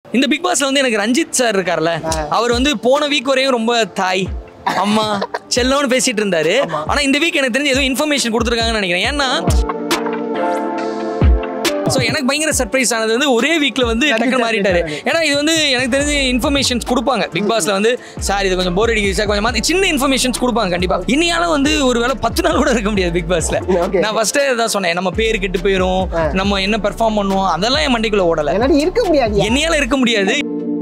இந்த பிக் பாஸ்ல வந்து எனக்கு ரஞ்சித் சார் இருக்கார்ல அவர் வந்து போன வீக் வரையும் ரொம்ப தாய் அம்மா செல்லோன்னு பேசிட்டு இருந்தாரு ஆனா இந்த வீக் எனக்கு தெரிஞ்சு எதுவும் இன்ஃபர்மேஷன் கொடுத்துருக்காங்கன்னு நினைக்கிறேன் ஏன்னா ஸோ எனக்கு பயங்கர சர்ப்ரைஸ் ஆனது வந்து ஒரே வீக்ல வந்து டக்குனு மாறிட்டாரு ஏன்னா இது வந்து எனக்கு தெரிஞ்சு இன்ஃபர்மேஷன்ஸ் கொடுப்பாங்க பிக் பாஸ்ல வந்து சார் இது கொஞ்சம் போர் அடிக்குது சார் கொஞ்சம் மாத்தி சின்ன இன்ஃபர்மேஷன்ஸ் கொடுப்பாங்க கண்டிப்பா இனியாலும் வந்து ஒரு வேளை பத்து நாள் கூட இருக்க முடியாது பிக் பாஸ்ல Okay. நான் ஃபர்ஸ்டே தான் சொன்னேன் நம்ம பேர் கெட்டு போயிரும் நம்ம என்ன பெர்ஃபார்ம் பண்ணுவோம் அதெல்லாம் என் மண்டைக்குள்ள ஓடல என்னால இருக்க முடியாது என்னையால இருக்க முடியாது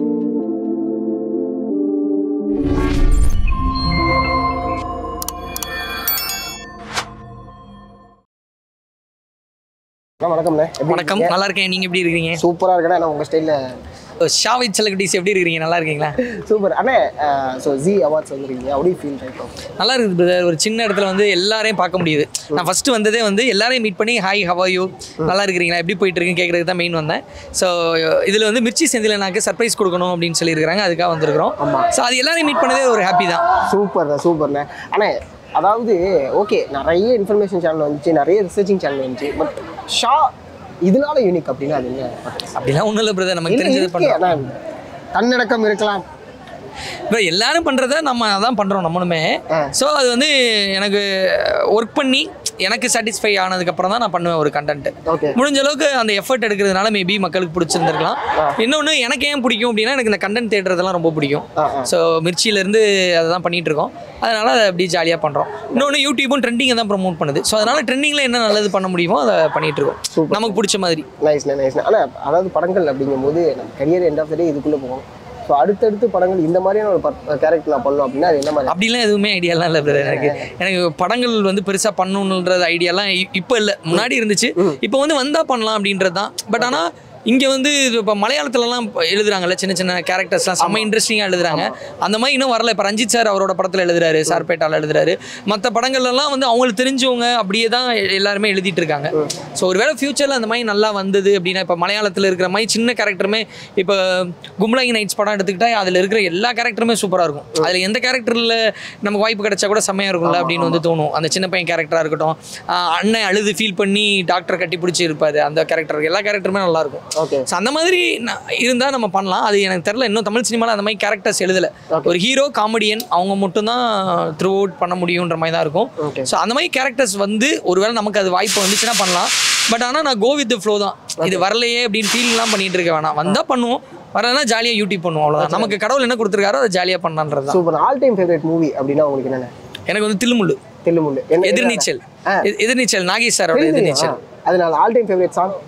வணக்கம்ண்ணே எப்படி வணக்கம் நல்லா இருக்கேன் நீங்க எப்படி இருக்கீங்க சூப்பரா இருக்கேன் நான் உங்க ஸ்டைல்ல ஷாவித் செலக்டிஸ் எப்படி இருக்கீங்க நல்லா இருக்கீங்களா சூப்பர் அண்ணே ஸோ ஜி அவார்ட்ஸ் வந்துருக்கீங்க அப்படி ஃபீல் ரைட் நல்லா இருக்குது பிரதர் ஒரு சின்ன இடத்துல வந்து எல்லாரையும் பார்க்க முடியுது நான் ஃபர்ஸ்ட் வந்ததே வந்து எல்லாரையும் மீட் பண்ணி ஹாய் ஹவாயூ நல்லா இருக்கிறீங்களா எப்படி போயிட்டு இருக்குன்னு கேட்கறதுக்கு தான் மெயின் வந்தேன் ஸோ இதில் வந்து மிர்ச்சி செந்தில் எனக்கு சர்ப்ரைஸ் கொடுக்கணும் அப்படின்னு சொல்லியிருக்காங்க அதுக்காக வந்திருக்கிறோம் ஸோ அது எல்லாரையும் மீட் பண்ணதே ஒரு ஹாப்பி தான் சூப்பர் சூப்பர்ண்ணே அண்ணே அதாவது ஓகே நிறைய இன்ஃபர்மேஷன் சேனல் வந்துச்சு நிறைய ரிசர்ச்சிங் சேனல் வந்துச்சு பட் ஷா இதனால யூனிக் அப்படின்னா அது என்ன அப்படிலாம் ஒன்றும் இல்லை பிரதர் நமக்கு இல்ல, தெரிஞ்சது இருக்கு. பண்ணுறோம் அண்ணா, தன்னடக்கம் இருக்கலாம் இப்போ எல்லாரும் பண்ணுறத நம்ம அதான் பண்ணுறோம் நம்மளுமே ஆ. ஸோ அது வந்து எனக்கு ஒர்க் பண்ணி எனக்கு சாட்டிஸ்ஃபை ஆனதுக்கப்புறம் தான் நான் பண்ணுவேன் ஒரு கண்டென்ட் ஓகே முடிஞ்ச அளவுக்கு அந்த எஃபர்ட் எடுக்கிறதுனால மேபி மக்களுக்கு பிடிச்சிருந்துருக்கலாம் இன்னொன்று எனக்கு ஏன் பிடிக்கும் அப்படின்னா எனக்கு இந்த கண்டென்ட் தேடுறதெல்லாம் ரொம்ப பிடிக்கும் ஆ ஆ ஸோ மிர்ச்சியிலேருந்து அதை தான் பண்ணிட்டு இருக்கோம் அதனால அதை அப்படியே ஜாலியாக பண்ணுறோம் இன்னொன்று யூடியூப்பும் ட்ரெண்டிங்கை தான் ப்ரமோட் பண்ணுது ஸோ அதனால ட்ரெண்டிங்கில் என்ன நல்லது பண்ண முடியுமோ அதை பண்ணிட்டு இருக்கோம் Super. நமக்கு பிடிச்ச மாதிரி நைஸ்ண்ணே நைஸ்ண்ணே ஆனால் அதாவது படங்கள் அப்படிங்கும்போது நம்ம career end of the day இதுக்குள்ளே போகும் ஸோ அடுத்தடுத்து படங்கள் இந்த மாதிரியான ஒரு கேரக்டர் நான் பண்ணணும் அப்படின்னா அது என்ன மாதிரி அப்படிலாம் எதுவுமே ஐடியாலாம் இல்லை பிரதர் எனக்கு எனக்கு படங்கள் வந்து பெருசாக பண்ணணுன்றது ஐடியாலாம் இப்போ இல்லை முன்னாடி இருந்துச்சு இப்போ வந்து வந்தால் பண்ணலாம் அப்படின்றது தான் பட் ஆனால் இங்கே வந்து இப்போ மலையாளத்துலலாம் இப்ப எழுதுறாங்கல்ல சின்ன சின்ன கேரக்டர்ஸ்லாம் செம்ம இன்ட்ரெஸ்டிங்காக எழுதுறாங்க அந்த மாதிரி இன்னும் வரல இப்போ ரஞ்சித் சார் அவரோட படத்தில் எழுதுறாரு சார்பேட்டால எழுதுறாரு மற்ற படங்கள்லாம் வந்து அவங்களுக்கு தெரிஞ்சவங்க அப்படியே தான் எல்லாருமே எழுதிட்டு இருக்காங்க ஸோ ஒருவேளை ஃபியூச்சரில் அந்த மாதிரி நல்லா வந்தது அப்படின்னா இப்போ மலையாளத்தில் இருக்கிற மாதிரி சின்ன கேரக்டருமே இப்போ கும்லாங்கி நைட்ஸ் படம் எடுத்துக்கிட்டா அதில் இருக்கிற எல்லா கேரக்டருமே சூப்பராக இருக்கும் அதில் எந்த கேரக்டரில் நமக்கு வாய்ப்பு கிடைச்சா கூட செம்மையாக இருக்கும்ல அப்படின்னு வந்து தோணும் அந்த சின்ன பையன் கேரக்டராக இருக்கட்டும் ஆஹ் அண்ணன் அழுது ஃபீல் பண்ணி டாக்டர் கட்டி பிடிச்சி இருப்பாரு அந்த கேரக்டர் எல்லா கேரக்டருமே நல்லா இருக்கும் ஓகே ஸோ அந்த மாதிரி இருந்தால் நம்ம பண்ணலாம் அது எனக்கு தெரில இன்னும் தமிழ் சினிமாவில் அந்த மாதிரி கேரக்டர்ஸ் எழுதலை ஒரு ஹீரோ காமெடியன் அவங்க மட்டும்தான் த்ரூ அவுட் பண்ண முடியுன்ற மாதிரி தான் இருக்கும் ஓகே ஸோ அந்த மாதிரி கேரக்டர்ஸ் வந்து ஒருவேளை நமக்கு அது வாய்ப்பு வந்துச்சுன்னா பண்ணலாம் பட் ஆனால் நான் கோ வித் ஃப்ளோ தான் இது வரலையே அப்படின்னு ஃபீல்லாம் பண்ணிட்டு இருக்க வேணாம் வந்தால் பண்ணுவோம் வரலன்னா ஜாலியாக யூடியூப் பண்ணுவோம் அவ்வளோதான் நமக்கு கடவுள் என்ன கொடுத்துருக்காரோ அதை ஜாலியாக பண்ணலான்றது தான் super all time favourite movie அப்படின்னா உங்களுக்கு என்னென்ன எனக்கு வந்து தில்லுமுள்ளு தெல்லுமுள்ளு என்ன எதிர்நீச்சல் ஆ. எ- எதிர்நீச்சல் நாகேஷ் சாரோட தெரியுது. எதிர்நீச்சல் ஆ. அதனால ஆல் டைம் ஃபேவரட் சாங்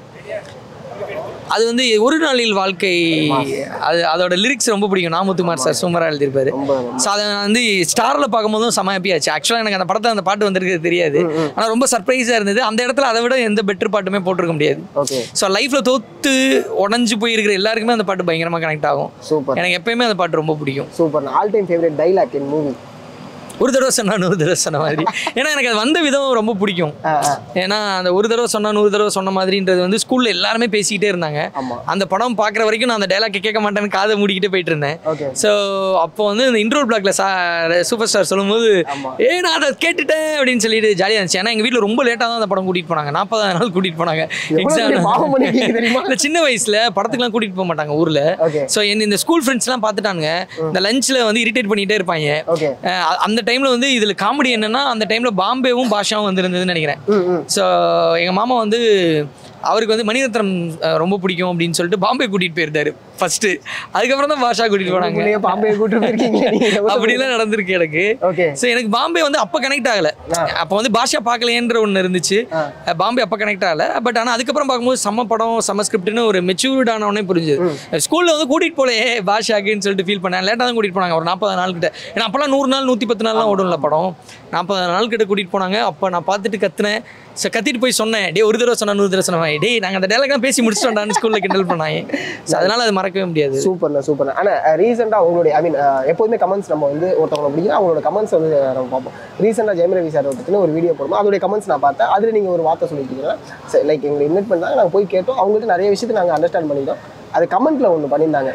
அது வந்து ஒரு நாளில் வாழ்க்கை அது அதோட லிரிக்ஸ் ரொம்ப பிடிக்கும் நாமுத்துமார் சார் சூப்பராக எழுதியிருப்பாரு ரொம்ப ஸோ அதை நான் வந்து ஸ்டாரில் பார்க்கும்போதும் செம happy ஆச்சு ஆக்சுவலாக எனக்கு அந்த படத்தில் அந்த பாட்டு வந்திருக்கிறது தெரியாது ஆனால் ரொம்ப சர்ப்ரைஸாக இருந்தது அந்த இடத்துல அதை விட எந்த பெட்டர் பாட்டுமே போட்டிருக்க முடியாது ஓகே ஸோ லைஃப்பில் தோத்து உடஞ்சு போயிருக்கிற எல்லாருக்குமே அந்த பாட்டு பயங்கரமாக கனெக்ட் ஆகும் சூப்பர் எனக்கு எப்பயுமே அந்த பாட்டு ரொம்ப பிடிக்கும் super all time favourite dialogue in movie ஒரு தடவை சொன்னா நூறு தடவை சொன்ன மாதிரி ஏன்னா எனக்கு அது வந்த விதம் ரொம்ப பிடிக்கும் ஏன்னா அந்த ஒரு தடவை சொன்னா நூறு தடவை சொன்ன மாதிரின்றது வந்து ஸ்கூல்ல எல்லாருமே பேசிக்கிட்டே இருந்தாங்க ஆமா அந்த படம் பார்க்குற வரைக்கும் நான் அந்த டைலாக் கேட்க மாட்டேன்னு காதை மூடிக்கிட்டே போயிட்டு இருந்தேன் ஓகே ஸோ அப்போ வந்து இந்த இன்ட்ரோல் பிளாக்ல சா சூப்பர் ஸ்டார் சொல்லும்போது ஆமா ஏ நான் அதை கேட்டுட்டேன் அப்படின்னு சொல்லிட்டு ஜாலியாக இருந்துச்சு ஏன்னா எங்கள் வீட்டில் ரொம்ப லேட்டாக தான் அந்த படம் கூட்டிகிட்டு போனாங்க நாற்பதாயிரம் நாள் கூட்டிகிட்டு போனாங்க எவ்வளவு பெரிய பாவம் பண்ணிருக்கீங்க தெரியுமா? இல்லை சின்ன வயசில் படத்துக்குலாம் கூட்டிகிட்டு போக மாட்டாங்க ஊரில் ஓகே ஸோ என்ன இந்த ஸ்கூல் ஃப்ரெண்ட்ஸ்லாம் பார்த்துட்டானுங்க இந்த லஞ்சில் வந்து இரிட்டேட் பண்ணிகிட்டே இருப்பாங்க ஓகே அஹ் அந்த டைமில் வந்து இதில் காமெடி என்னன்னா அந்த டைமில் பாம்பேவும் பாஷாவும் வந்திருந்ததுன்னு நினைக்கிறேன் ம் ம் ஸோ எங்கள் மாமா வந்து அவருக்கு வந்து மணிரத்னம் அஹ், ரொம்ப பிடிக்கும் அப்படின்னு சொல்லிட்டு பாம்பே கூட்டிகிட்டு போயிருந்தாரு ஃபர்ஸ்ட் அதுக்கப்புறம் தான் பாஷா கூட்டிகிட்டு போனாங்க உங்களையே பாம்பே கூட்டு போயிருக்கீங்க நீங்க அப்படிலாம் நடந்திருக்கு எனக்கு ஓகே ஸோ எனக்கு பாம்பே வந்து அப்போ கனெக்ட் ஆகலை ஆ. அப்போ வந்து பாஷா பார்க்கலையேன்ற ஒன்று இருந்துச்சு ஆ. அஹ் பாம்பே அப்போ கனெக்ட் ஆகலை பட் ஆனால் அதுக்கப்புறம் பார்க்கும்போது செம்ம படம் செம்ம ஸ்கிரிப்ட்னு ஒரு மெச்சூர்டானவனே புரிஞ்சுது ஸ்கூலில் வந்து கூட்டிகிட்டு போலே பாஷாக்குன்னு சொல்லிட்டு ஃபீல் பண்ணேன் லேட்டாக தான் கூட்டிகிட்டு போனாங்க ஒரு நாற்பது நாள் கிட்ட ஏன்னா அப்போல்லாம் நூறு நாள் நூற்றி பத்து நாள்லாம் ஓடும்ல படம் நாற்பது நாள் கிட்ட கூட்டிகிட்டு போனாங்க அப்போ நான் பார்த்துட்டு கத்துனேன் ஸோ கத்திட்டு போய் சொன்னேன் டே ஒரு தடவை சொன்னா நூறு தடவை சொன்னேன் டேய் நாங்கள் அந்த டைலாக்லாம் பேசி முடிச்சிட்டோம்டான்னு ஸ்கூலில் கிண்டல் பண்ணாங்க ஸோ அதனால அது மறக்கவே முடியாது சூப்பர்ண்ணா சூப்பர்ண்ணா ஆனால் ரீசெண்டாக உங்களுடைய ஐ மீன் எப்போதுமே கமெண்ட்ஸ் நம்ம வந்து ஒருத்தவங்களை பிடிக்கும் அவங்களோட கமெண்ட்ஸ் வந்து நம்ம பார்ப்போம் ரீசெண்டாக ஜெயம் ரவி சார் பற்றின ஒரு வீடியோ போடுவோம் அதோடைய கமெண்ட்ஸ் நான் பார்த்தேன் அதில் நீங்கள் ஒரு வார்த்தை சொல்லிட்டீங்கன்னா லைக் எங்களை இன்வைட் பண்ணாங்க நாங்கள் போய் கேட்டோம் அவங்கள்ட்ட நிறைய விஷயத்தை நாங்கள் அண்டர்ஸ்டாண்ட் பண்ணிட்டோம் அது கமெண்ட்டில் ஒன்று பண்ணியிருந்தாங்க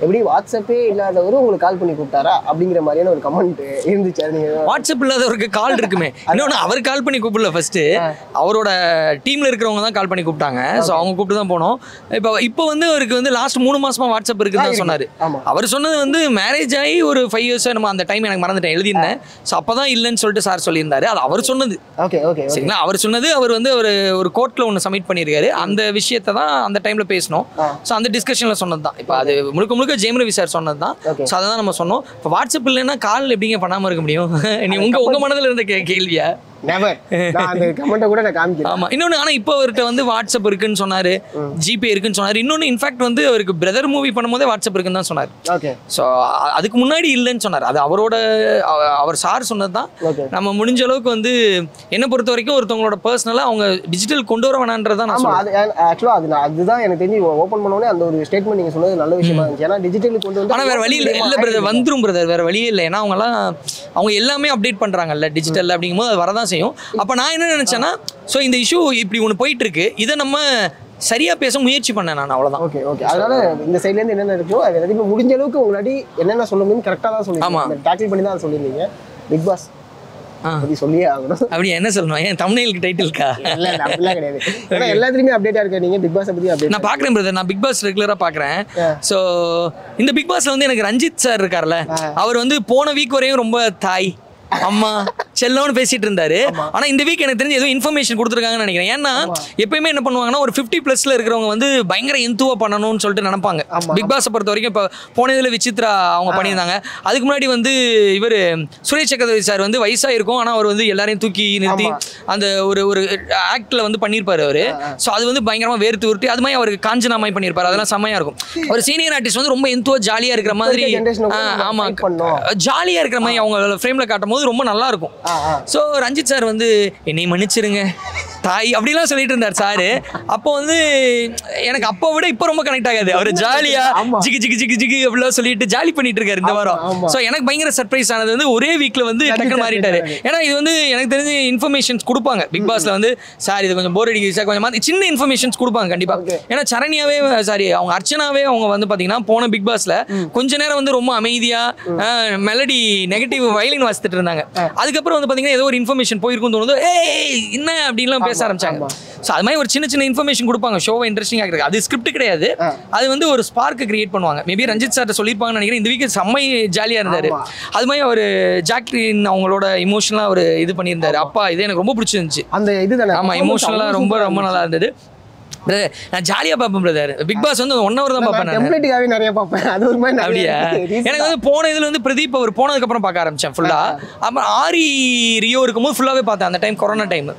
எப்படி வாட்ஸ்அப்பே இல்லாதவர் உங்களுக்கு கால் பண்ணி கூப்பிட்டாரா அப்படிங்கிற மாதிரியான ஒரு கமெண்ட் இருந்துச்சு அது நீங்க வாட்ஸ்அப் இல்லாதவருக்கு கால் இருக்குமே இன்னொன்று அவர் கால் பண்ணி கூப்பிடல ஃபர்ஸ்ட் அவரோட டீம்ல இருக்கிறவங்க தான் கால் பண்ணி கூப்பிட்டாங்க ஸோ அவங்க கூப்பிட்டு தான் போனோம் இப்போ இப்போ வந்து அவருக்கு வந்து லாஸ்ட் மூணு மாசமா வாட்ஸ்அப் இருக்குன்னு தான் சொன்னாரு ஆமா அவர் சொன்னது வந்து மேரேஜ் ஆகி ஒரு ஃபைவ் இயர்ஸ் நம்ம அந்த டைம் எனக்கு மறந்துட்டேன் எழுதியிருந்தேன் ஸோ அப்போ தான் இல்லைன்னு சொல்லிட்டு சார் சொல்லியிருந்தாரு அது அவர் சொன்னது ஓகே ஓகே சரிங்களா அவர் சொன்னது அவர் வந்து ஒரு ஒரு கோர்ட்டில் ஒன்று சப்மிட் பண்ணியிருக்காரு அந்த விஷயத்தை தான் அந்த டைமில் பேசணும் ஆ. ஸோ அந்த டிஸ்கஷனில் சொன்னது தான் இப்போ அது முழுக்க முழுக்க ஜெயம் ரவி சார் சொன்னது தான் Okay. ஸோ அதை தான் நம்ம சொன்னோம் இப்போ வாட்ஸ்அப் இல்லைன்னா கால் எப்படிங்க பண்ணாமல் இருக்க முடியும் நீ உங்கள் உங்கள் மனதில் இருந்த கே கேள்வியா நெவர் நான் அந்த கமெண்ட்டை கூட நான் காமிக்கிறேன் ஆமா இன்னொன்னு ஆனா இப்போ அவர்கிட்ட வந்து வாட்ஸ்அப் இருக்குன்னு சொன்னாரு ஜிபே இருக்குன்னு சொன்னாரு இன்னொன்னு இன்ஃபேக்ட் வந்து அவருக்கு பிரதர் மூவி பண்ணும்போதே வாட்ஸ்அப் இருக்குன்னு தான் சொன்னார் ஓகே ஸோ அதுக்கு முன்னாடி இல்லைன்னு சொன்னார் அது அவரோட அவ- அவர் சார் சொன்னது தான் ஓகே நம்ம முடிஞ்ச அளவுக்கு வந்து என்னை பொறுத்த வரைக்கும் ஒருத்தவங்களோட பர்சனலாக அவங்க டிஜிட்டல் கொண்டு வர வேணான்றதை நான் ஆமா சொல்லுவேன் அது ஆக்சுவலா அது நான் அதுதான் எனக்கு தெரிஞ்சு ஓப்பன் பண்ண உடனே அந்த ஒரு ஸ்டேட்மெண்ட் நீங்க சொன்னது நல்ல விஷயமா இருந்துச்சு ஏன்னா டிஜிட்டல் கொண்டு வந்து ஆனா வேற வழி இல்லை இல்லை பிரதர் வந்துரும் பிரதர் வேற வழியே இல்லை ஏன்னா அவங்கலாம் அவங்க எல்லாமே அப்டேட் பண்றாங்கல்ல டிஜிட்டல் அப்படிங்கும்போது அது வரதான் செய்யும் அப்போ நான் என்ன நினைச்சேன்னா ஸோ இந்த இஷ்யூ இப்படி ஒன்று போயிட்டு இருக்கு இதை நம்ம சரியா பேச முயற்சி பண்ணேன் நான் அவ்வளவுதான் ஓகே ஓகே அதனால இந்த சைட்ல இருந்து என்னென்ன இருக்கோ அது எல்லாத்தையுமே முடிஞ்ச அளவுக்கு உங்களாடி என்னென்ன சொல்ல முடியும் கரெக்டாக தான் ஆமா. சொல்லிருக்கீங்க டேக்கிள் பண்ணி தான் சொல்லியிருந்தீங்க பிக் பாஸ் ஆ. பத்தி சொல்லியே ஆகணும் அப்படி என்ன சொல்லணும் ஏன் தமிழ்நெலுக்கு டைட்டில்க்கா இல்ல இல்ல அப்படிலாம் கிடையாது ஏன்னா எல்லாத்துலயுமே அப்டேட்டா இருக்க நீங்க பிக் பாஸ் பத்தி அப்டேட் நான் பார்க்குறேன் பிரதர் நான் பிக் பாஸ் ரெகுலராக பார்க்குறேன் ஆ. ஸோ இந்த பிக் பாஸ்ல வந்து எனக்கு ரஞ்சித் சார் இருக்கார்ல அவர் வந்து போன வீக் வரையும் ரொம்ப தாய் அம்மா செல்லோன்னு பேசிட்டு இருந்தாரு ஆனா இந்த வீக் எனக்கு தெரிஞ்சு ஏதோ இன்ஃபர்மேஷன் கொடுத்துருக்காங்கன்னு நினைக்கிறேன் ஏன்னா எப்பயுமே என்ன பண்ணுவாங்கன்னா ஒரு ஃபிஃப்டி ப்ளஸ்ல இருக்கிறவங்க வந்து பயங்கர எந்துவா பண்ணணும்னு சொல்லிட்டு நினைப்பாங்க ஆமா. பிக் பாஸை பொறுத்த வரைக்கும் இப்போ போன இதில் விசித்ரா அவங்க பண்ணியிருந்தாங்க அதுக்கு முன்னாடி வந்து இவர் சுரேஷ் சக்கரவர்த்தி சார் வந்து வயசா இருக்கும் ஆனா அவர் வந்து எல்லாரையும் தூக்கி நிறுத்தி ஆமா. அந்த ஒரு ஒரு ஆக்ட்ல வந்து பண்ணியிருப்பாரு அவரு ஸோ அது வந்து பயங்கரமா வேர்த்து உருட்டி அது மாதிரி அவருக்கு காஞ்சனா மாதிரி பண்ணியிருப்பாரு அதெல்லாம் செம்மையா இருக்கும் ஒரு சீனியர் ஆர்டிஸ்ட் வந்து ரொம்ப எந்துவா ஜாலியா இருக்கிற மாதிரி generation க்கு ஆ, நம்ம ஆமா fight பண்ணோம். ஜாலியா இருக்கிற மாதிரி அவங்க ஃப்ரேம்ல காட்டும் போது ரொம்ப நல்லா இருக்கும் ஆ ஆ ஸோ ரஞ்சித் சார் வந்து என்னை மன்னிச்சிருங்க தாய் அப்படிலாம் சொல்லிட்டு இருந்தார் சாரு அப்போ வந்து எனக்கு அப்போ விட இப்போ ரொம்ப கனெக்ட் ஆகாது அவர் ஜாலியா ஆமா. ஜிகு ஜிகு ஜிகு ஜிகு அப்படிலாம் சொல்லிட்டு ஜாலி பண்ணிட்டு இருக்காரு இந்த வாரம் ஆமா. ஸோ எனக்கு பயங்கர சர்ப்ரைஸ் ஆனது வந்து ஒரே வீக்ல வந்து ரஞ்சித் டக்குனு sir மாறிட்டாரு பேசுறாரு. ஏன்னா இது வந்து எனக்கு தெரிஞ்சு இன்ஃபர்மேஷன்ஸ் கொடுப்பாங்க பிக் பாஸ்ல வந்து சார் இது கொஞ்சம் போர் அடிக்குது சார் கொஞ்சம் மாத்தி- சின்ன இன்ஃபர்மேஷன்ஸ் கொடுப்பாங்க கண்டிப்பா Okay. ஏன்னா சரண்யாவே சாரி அவங்க அர்ச்சனாவே அவங்க வந்து பாத்தீங்கன்னா போன பிக் பாஸ்ல கொஞ்ச நேரம் வந்து ரொம்ப அமைதியா மெலடி நெகட்டிவ் வயலின் வாசித்துட்டு இருந்தாங்க அதுக்கப்புறம் வந்து பாத்தீங்கன்னா ஏதோ ஒரு இன்ஃபர்மேஷன் போயிருக்கும் தோணுது ஏய் என்ன அப்படின்லாம் பேச ஆரம்பிச்சாங்க ஸோ அது மாதிரி ஒரு சின்ன சின்ன இன்ஃபர்மேஷன் கொடுப்பாங்க ஷோவை இன்ட்ரெஸ்டிங் ஆகிறது அது ஸ்கிரிப்ட் கிடையாது அது வந்து ஒரு ஸ்பார்க் கிரியேட் பண்ணுவாங்க மேபி ரஞ்சித் சார்ட்ட சொல்லியிருப்பாங்கன்னு நினைக்கிறேன் இந்த வீக் செம்மை ஜாலியா இருந்தாரு ஆமா. அது மாதிரி அவர் ஜாக்லின் அவங்களோட இமோஷனலா அவர் இது பண்ணியிருந்தாரு அப்பா இது எனக்கு ரொம்ப பிடிச்சிருந்துச்சு அந்த இதுதானே ஆமா இமோஷனலா ரொம்ப ரொம்ப நல்லா இருந்தது Brother, நான் ஜாலியா பார்ப்பேன் பிரதர் பிக் பாஸ் வந்து ஒன் ஹவர் தான் பார்ப்பேன் நான் டெம்ப்ளேட்டுக்காகவே நிறைய பார்ப்பேன் அது ஒரு மாதிரி நிறைய அப்படியா இருக்கு. எனக்கு வந்து போன இதுல வந்து பிரதீப் அவர் போனதுக்கு அப்புறம் பார்க்க ஆரம்பிச்சேன் ஃபுல்லா அப்புறம் ஆரி ரியோ இருக்கும்போது ஃபுல்லாவே பார்த்தேன் அந்த டைம் கொரோனா டைம்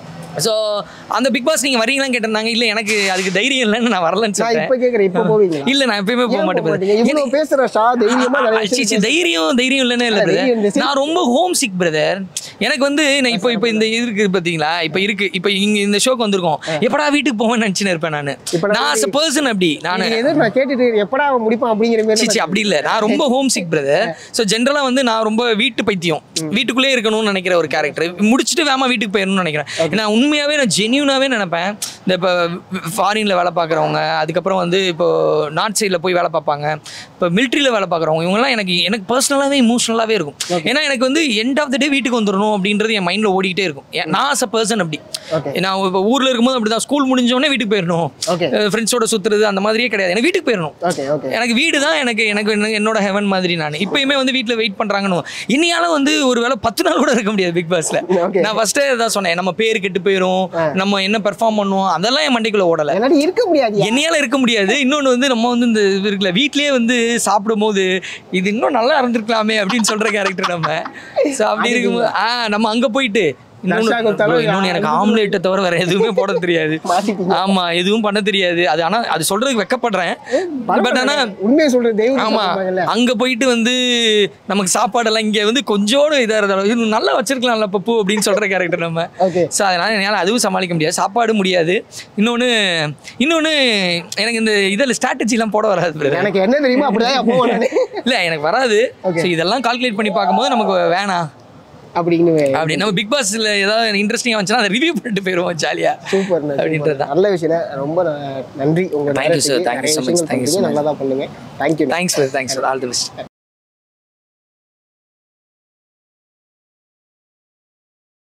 ஸோ அந்த பிக் பாஸ் நீங்க வரீங்களான்னு கேட்டிருந்தாங்க இல்ல எனக்கு அதுக்கு தைரியம் இல்லைன்னு நான் வரலன்னு நான் சொல்லிட்டேன் இப்ப கேக்குறேன் இப்ப போவீங்களா இல்ல நான் எப்பயுமே போக ஏன் மாட்டேன் போக brother. மாட்டீங்க? இவ்வளவு பேசுற ஷா தைரியமா நிறைய சீ, விஷயம் சீ, தைரியம் தைரியம் இல்லைன்னு இல்ல இல்ல, brother. தைரியம் இந்த நான் ரொம்ப ஹோம் சிக் பிரதர் எனக்கு வந்து நான் இப்போ இப்போ இந்த இது இருக்கு பாத்தீங்களா இப்போ இருக்கு இப்போ இங்க இந்த ஷோக்கு வந்திருக்கோம் எப்படா வீட்டுக்கு போவேன்னு நினைச்சுன்னு இருப்பேன் நான் இப்ப நான் நான் அஸ் பர்சன் அப்படி நான் நீங்க எதிர் நான் கேட்டுட்டு எப்படா அவன் முடிப்பான் அப்படிங்கிற மாதிரி சிச்சி அப்படி இல்ல நான் ரொம்ப ஹோம் சிக் பிரதர் ஸோ ஜென்ரலா வந்து நான் ரொம்ப வீட்டு பைத்தியம் வீட்டுக்குள்ளே இருக்கணும்னு நினைக்கிற ஒரு கேரக்டர் முடிச்சுட்டு வேமா வீட்டுக்கு போயிடணும்னு நினைக்கிறேன் நான் உண்மையாவே நான் ஜென்யூனாவே நினைப்பேன் இந்த இப்போ ஃபாரின்ல வேலை பார்க்குறவங்க அதுக்கப்புறம் வந்து இப்போ நார்த் சைடில் போய் வேலை பார்ப்பாங்க இப்போ மிலிட்ரியில் வேலை பார்க்குறவங்க இவங்கெல்லாம் எனக்கு எனக்கு பர்சனலாகவே இமோஷனலாகவே இருக்கும் ஏன்னா எனக்கு வந்து எண்ட் ஆஃப் த டே வீட்டுக்கு வந்துடணும் அப்படின்றது என் மைண்டில் ஓடிக்கிட்டே இருக்கும் ஏன் நான் அஸ் அ பர்சன் அப்படி Okay. நான் இப்போ ஊரில் இருக்கும்போது அப்படி தான் ஸ்கூல் முடிஞ்சோடனே வீட்டுக்கு போயிடணும் ஓகே ஃப்ரெண்ட்ஸோட சுற்றுறது அந்த மாதிரியே கிடையாது எனக்கு வீட்டுக்கு போயிடணும் ஓகே ஓகே எனக்கு வீடு தான் எனக்கு எனக்கு என்ன- என்னோட ஹெவன் மாதிரி நான் இப்பயுமே வந்து வீட்டில் வெயிட் பண்ணுறாங்கன்னு இனியால வந்து ஒரு வேளை பத்து நாள் கூட இருக்க முடியாது பிக் பாஸ்ல Okay. நான் ஃபர்ஸ்டே தான் சொன்னேன் நம்ம பேர் கெட்டு போயிடும் நம்ம என்ன பெர்ஃபார்ம் பண்ணுவோம் அதெல்லாம் என் மண்டைக்குள்ள ஓடலை என்னால இருக்க முடியாது என்னையால இருக்க முடியாது இன்னொன்று வந்து நம்ம வந்து இந்த இது இருக்குல்ல வீட்லயே வந்து சாப்பிடும் போது இது இன்னும் நல்லா இருந்திருக்கலாமே அப்படின்னு சொல்ற கேரக்டர் நம்ம ஸோ அப்படி இருக்கும்போது ஆ நம்ம அங்க போயிட்டு இன்னொன்னு நஷ்டா கொடுத்தாலும் bro, இன்னொன்னு எனக்கு ஆம்லேட்டை தவிர வேற எதுவுமே போட தெரியாது மாட்டிப்பீங்க ஆமா எதுவும் பண்ண தெரியாது அது ஆனா அது சொல்றதுக்கு வெக்கப்படுறேன் பட் ஆனா உண்மையை சொல்றது தெய்வம் ஆமா சொல்றாங்கல்ல அங்க போயிட்டு வந்து நமக்கு சாப்பாடெல்லாம் இங்க வந்து கொஞ்சோடு இதா இருந்தாலும் இது நல்லா வச்சிருக்கலாம்ல பப்பு அப்படின்னு சொல்ற கேரக்டர் நம்ம ஓகே ஸோ அதனால என்னால் அதுவும் சமாளிக்க முடியாது சாப்பாடு முடியாது இன்னொன்று இன்னொன்று எனக்கு இந்த இதில் ஸ்ட்ராட்டஜிலாம் போட வராது brother. எனக்கு என்ன தெரியுமா அப்படிதான் அப்போ நானு இல்லை எனக்கு வராது Okay. ஸோ இதெல்லாம் கால்குலேட் பண்ணி பார்க்கும்போது நமக்கு வேணாம் அப்படின்னு அப்படி நம்ம பிக் பாஸ்ல ஏதாவது இன்ட்ரெஸ்டிங்காக வந்துச்சுன்னா அதை ரிவ்யூ பண்ணிட்டு போயிடுவோம் ஜாலியா சூப்பர் அப்படின்றது தான். நல்ல விஷயம் ரொம்ப ந- நன்றி உங்க Thank you, sir. நேரத்துக்கு. Thank you நிறைய so much. விஷயங்கள் Thank you so பண்றீங்க. நல்லா தான் பண்ணுங்க thank you thanks thanks all the best